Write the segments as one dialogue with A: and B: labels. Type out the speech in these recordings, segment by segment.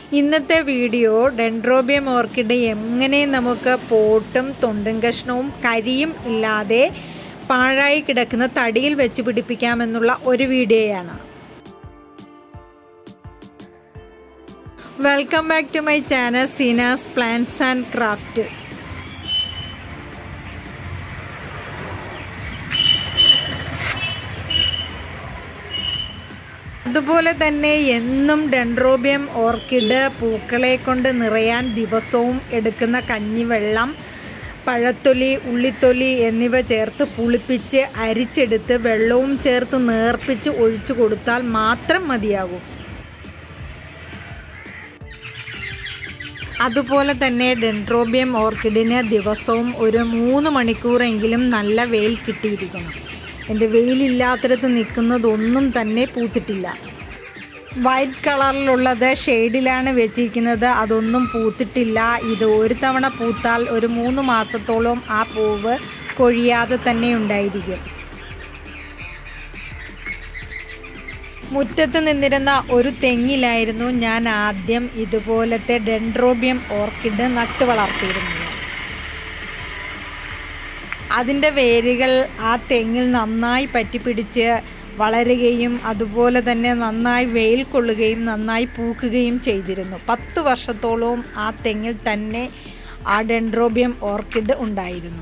A: ഇന്നത്തെ video dendrobium orchid എങ്ങനെ നമുക്ക് പോട്ടും തൊണ്ടും കഷ്ണവും കരിയും ഇല്ലാതെ പാഴായി കിടക്കുന്ന തടിയിൽ വെച്ച് പിടിപ്പിക്കാമെന്നുള്ള ഒരു വീഡിയോയാണ് welcome back to my channel Seena's plants and craft അതുപോലെ തന്നെ എന്നും ഡെൻഡ്രോബിയം ഓർക്കിഡ് പൂക്കളെ കൊണ്ട് നിറയാൻ ദിവസവും എടുക്കുന്ന കഞ്ഞിവെള്ളം പഴത്തൊലി ഉള്ളിത്തൊലി എന്നിവ ചേർത്ത് പുളിപ്പിച്ച് അരിച്ചെടുത്ത് വെള്ളവും ചേർത്ത് നേർപ്പിച്ച് ഒഴിച്ചു കൊടുത്താൽ മാത്രം മതിയാകും അതുപോലെ തന്നെ ഡെൻഡ്രോബിയം ഓർക്കിഡിന് ദിവസവും ഒരു മൂന്ന് മണിക്കൂറെങ്കിലും നല്ല വെയിൽ കിട്ടിയിരിക്കണം എൻ്റെ വെയിലില്ലാത്തിടത്ത് നിൽക്കുന്നതൊന്നും തന്നെ പൂത്തിട്ടില്ല വൈറ്റ് കളറിലുള്ളത് ഷെയ്ഡിലാണ് വെച്ചിരിക്കുന്നത് അതൊന്നും പൂത്തിട്ടില്ല ഇത് ഒരു തവണ പൂത്താൽ ഒരു മൂന്ന് മാസത്തോളം ആ പൂവ് കൊഴിയാതെ തന്നെ ഉണ്ടായിരിക്കും മുറ്റത്ത് നിന്നിരുന്ന ഒരു തെങ്ങിലായിരുന്നു ഞാൻ ആദ്യം ഇതുപോലത്തെ ഡെൻഡ്രോബിയം ഓർക്കിഡ് നട്ടു വളർത്തിയിരുന്നത് അതിൻ്റെ വേരുകൾ ആ തെങ്ങിൽ നന്നായി പറ്റിപ്പിടിച്ച് വളരുകയും അതുപോലെ തന്നെ നന്നായി വെയിൽ കൊള്ളുകയും നന്നായി പൂക്കുകയും ചെയ്തിരുന്നു പത്ത് വർഷത്തോളവും ആ തെങ്ങിൽ തന്നെ ആ ഡെൻഡ്രോബിയം ഓർക്കിഡ് ഉണ്ടായിരുന്നു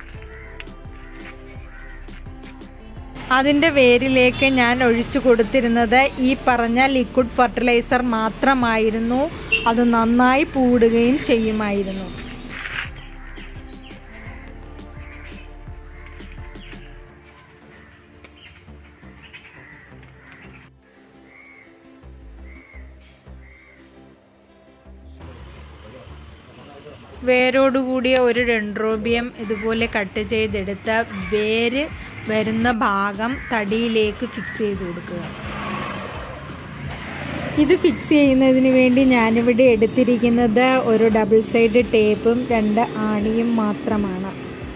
A: അതിൻ്റെ വേരിലേക്ക് ഞാൻ ഒഴിച്ചു കൊടുത്തിരുന്നത് ഈ പറഞ്ഞ ലിക്വിഡ് ഫെർട്ടിലൈസർ മാത്രമായിരുന്നു അത് നന്നായി പൂടുകയും ചെയ്യുമായിരുന്നു വേരോടുകൂടിയ ഒരു ഡെൻഡ്രോബിയം ഇതുപോലെ കട്ട് ചെയ്തെടുത്ത വേര് വരുന്ന ഭാഗം തടിയിലേക്ക് ഫിക്സ് ചെയ്ത് കൊടുക്കുക ഇത് ഫിക്സ് ചെയ്യുന്നതിന് വേണ്ടി ഞാനിവിടെ എടുത്തിരിക്കുന്നത് ഒരു ഡബിൾ സൈഡ് ടേപ്പും രണ്ട് ആണിയും മാത്രമാണ്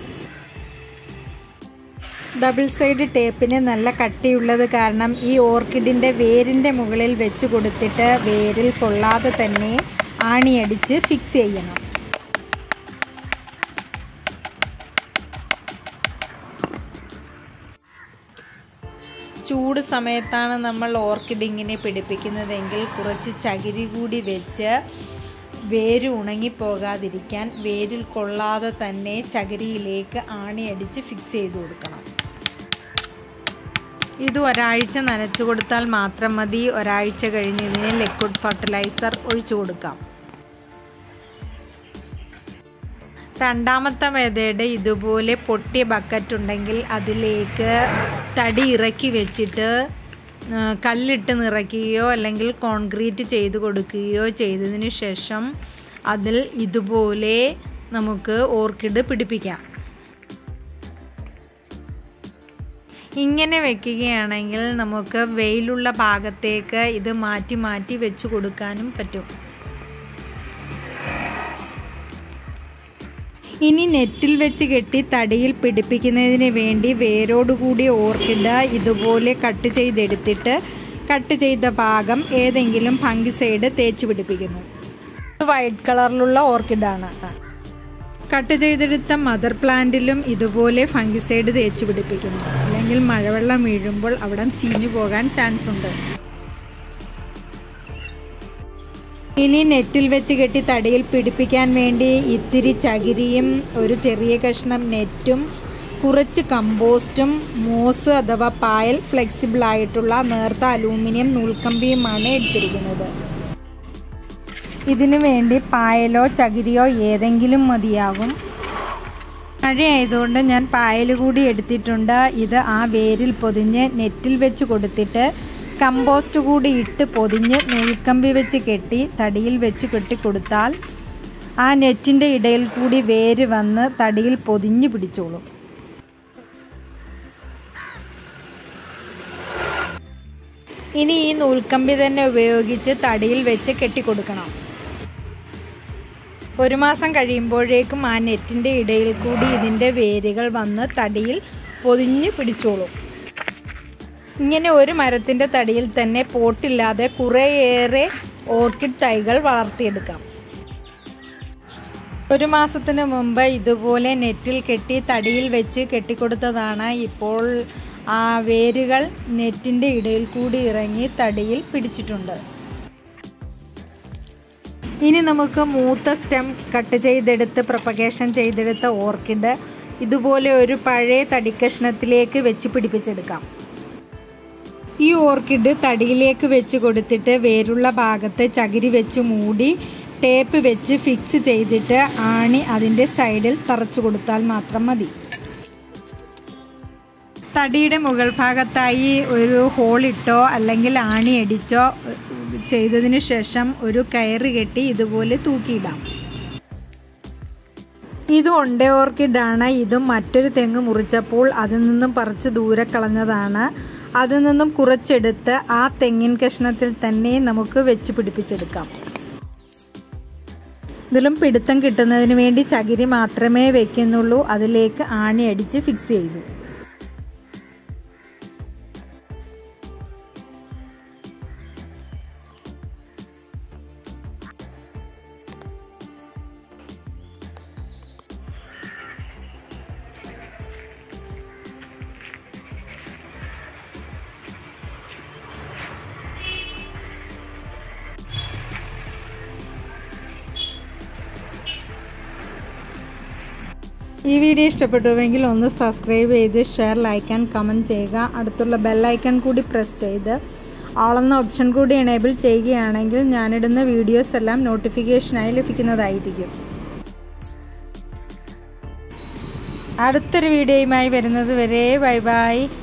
A: ഡബിൾ സൈഡ് ടേപ്പിന് നല്ല കട്ടിയുള്ളത് കാരണം ഈ ഓർക്കിഡിൻ്റെ വേരിൻ്റെ മുകളിൽ വെച്ച് കൊടുത്തിട്ട് വേരിൽ കൊള്ളാതെ തന്നെ ആണിയടിച്ച് ഫിക്സ് ചെയ്യണം ചൂട് സമയത്താണ് നമ്മൾ ഓർക്കിഡ് ഇങ്ങനെ പിടിപ്പിക്കുന്നതെങ്കിൽ കുറച്ച് ചകിരി കൂടി വെച്ച് വേര് ഉണങ്ങിപ്പോകാതിരിക്കാൻ വേരിൽ കൊള്ളാതെ തന്നെ ചകിരിയിലേക്ക് ആണിയടിച്ച് ഫിക്സ് ചെയ്ത് കൊടുക്കണം ഇത് ഒരാഴ്ച നനച്ചു കൊടുത്താൽ മാത്രം മതി ഒരാഴ്ച കഴിഞ്ഞ് ഇതിന് ലിക്വിഡ് ഫെർട്ടിലൈസർ ഒഴിച്ചു കൊടുക്കാം രണ്ടാമത്തെ മെതേഡ് ഇതുപോലെ പൊട്ടിയ ബക്കറ്റ് ഉണ്ടെങ്കിൽ അതിലേക്ക് തടി ഇറക്കി വെച്ചിട്ട് കല്ലിട്ട് നിറയ്ക്കുകയോ അല്ലെങ്കിൽ കോൺക്രീറ്റ് ചെയ്ത് കൊടുക്കുകയോ ചെയ്തതിന് ശേഷം അതിൽ ഇതുപോലെ നമുക്ക് ഓർക്കിഡ് പിടിപ്പിക്കാം ഇങ്ങനെ വെക്കുകയാണെങ്കിൽ നമുക്ക് വെയിലുള്ള ഭാഗത്തേക്ക് ഇത് മാറ്റി മാറ്റി വെച്ച് കൊടുക്കാനും പറ്റും ഇനി നെറ്റിൽ വെച്ച് കെട്ടി തടിയിൽ പിടിപ്പിക്കുന്നതിന് വേണ്ടി വേരോടുകൂടി ഓർക്കിഡ് ഇതുപോലെ കട്ട് ചെയ്തെടുത്തിട്ട് കട്ട് ചെയ്ത ഭാഗം ഏതെങ്കിലും ഫംഗിസൈഡ് തേച്ച് പിടിപ്പിക്കുന്നു വൈറ്റ് കളറിലുള്ള ഓർക്കിഡാണ് കട്ട് ചെയ്തെടുത്ത മദർ പ്ലാന്റിലും ഇതുപോലെ ഫംഗിസൈഡ് തേച്ച് പിടിപ്പിക്കുന്നു അല്ലെങ്കിൽ മഴവെള്ളം വീഴുമ്പോൾ അവിടെ ചീഞ്ഞു പോകാൻ ചാൻസ് ഉണ്ട് ഇനി നെറ്റിൽ വെച്ച് കെട്ടി തടിയിൽ പിടിപ്പിക്കാൻ വേണ്ടി ഇത്തിരി ചകിരിയും ഒരു ചെറിയ കഷ്ണം നെറ്റും കുറച്ച് കമ്പോസ്റ്റും മോസ് അഥവാ പായൽ ഫ്ലെക്സിബിൾ ആയിട്ടുള്ള നേർത്ത അലൂമിനിയം നൂൽക്കമ്പിയുമാണ് എടുത്തിരിക്കുന്നത് ഇതിനു വേണ്ടി പായലോ ചകിരിയോ ഏതെങ്കിലും മതിയാകും മഴയായതുകൊണ്ട് ഞാൻ പായൽ കൂടി എടുത്തിട്ടുണ്ട് ഇത് ആ വേരിൽ പൊതിഞ്ഞ് നെറ്റിൽ വെച്ച് കൊടുത്തിട്ട് കമ്പോസ്റ്റ് കൂടി ഇട്ട് പൊതിഞ്ഞ് നൂൽക്കമ്പി വെച്ച് കെട്ടി തടിയിൽ വെച്ച് കെട്ടിക്കൊടുത്താൽ ആ നെറ്റിൻ്റെ ഇടയിൽ കൂടി വേര് വന്ന് തടിയിൽ പൊതിഞ്ഞ് പിടിച്ചോളും ഇനി ഈ നൂൽക്കമ്പി തന്നെ ഉപയോഗിച്ച് തടിയിൽ വെച്ച് കെട്ടിക്കൊടുക്കണം ഒരു മാസം കഴിയുമ്പോഴേക്കും ആ നെറ്റിൻ്റെ ഇടയിൽ കൂടി ഇതിൻ്റെ വേരുകൾ വന്ന് തടിയിൽ പൊതിഞ്ഞ് പിടിച്ചോളും ഇങ്ങനെ ഒരു മരത്തിൻ്റെ തടിയിൽ തന്നെ പോട്ടില്ലാതെ കുറേയേറെ ഓർക്കിഡ് തൈകൾ വളർത്തിയെടുക്കാം ഒരു മാസത്തിന് മുമ്പ് ഇതുപോലെ നെറ്റിൽ കെട്ടി തടിയിൽ വെച്ച് കെട്ടിക്കൊടുത്തതാണ് ഇപ്പോൾ ആ വേരുകൾ നെറ്റിൻ്റെ ഇടയിൽ കൂടി ഇറങ്ങി തടിയിൽ പിടിച്ചിട്ടുണ്ട് ഇനി നമുക്ക് മൂത്ത സ്റ്റെം കട്ട് ചെയ്തെടുത്ത് പ്രൊപ്പഗേഷൻ ചെയ്തെടുത്ത ഓർക്കിഡ് ഇതുപോലെ ഒരു പഴയ തടിക്കഷ്ണത്തിലേക്ക് വെച്ച് പിടിപ്പിച്ചെടുക്കാം ഈ ഓർക്കിഡ് തടിയിലേക്ക് വെച്ച് കൊടുത്തിട്ട് വേരുള്ള ഭാഗത്ത് ചകിരി വെച്ച് മൂടി ടേപ്പ് വെച്ച് ഫിക്സ് ചെയ്തിട്ട് ആണി അതിൻ്റെ സൈഡിൽ തറച്ചു കൊടുത്താൽ മാത്രം മതി തടിയുടെ മുകൾ ഭാഗത്തായി ഒരു ഹോളിട്ടോ അല്ലെങ്കിൽ ആണി അടിച്ചോ ചെയ്തതിന് ശേഷം ഒരു കയറ് കെട്ടി ഇതുപോലെ തൂക്കിയിടാം ഇത് ഒണ്ടേ ഓർക്കിഡാണ് ഇതും മറ്റൊരു തെങ്ങ് മുറിച്ചപ്പോൾ അതിൽ നിന്നും പറിച്ച് ദൂരെ കളഞ്ഞതാണ് അതിൽ നിന്നും കുറച്ചെടുത്ത് ആ തെങ്ങിൻ കഷ്ണത്തിൽ തന്നെ നമുക്ക് വെച്ച് പിടിപ്പിച്ചെടുക്കാം ഇതിലും പിടുത്തം കിട്ടുന്നതിന് വേണ്ടി ചകിരി മാത്രമേ വെക്കുന്നുള്ളൂ അതിലേക്ക് ആണി അടിച്ച് ഫിക്സ് ചെയ്തു ഈ വീഡിയോ ഇഷ്ടപ്പെട്ടുവെങ്കിൽ ഒന്ന് സബ്സ്ക്രൈബ് ചെയ്ത് ഷെയർ ലൈക്ക് ആൻഡ് കമൻറ്റ് ചെയ്യുക അടുത്തുള്ള ബെല്ലൈക്കൺ കൂടി പ്രസ് ചെയ്ത് ആളെന്ന ഓപ്ഷൻ കൂടി എനേബിൾ ചെയ്യുകയാണെങ്കിൽ ഞാനിടുന്ന വീഡിയോസ് എല്ലാം നോട്ടിഫിക്കേഷനായി ലഭിക്കുന്നതായിരിക്കും അടുത്തൊരു വീഡിയോയുമായി വരുന്നത് വരെ ബൈ ബൈ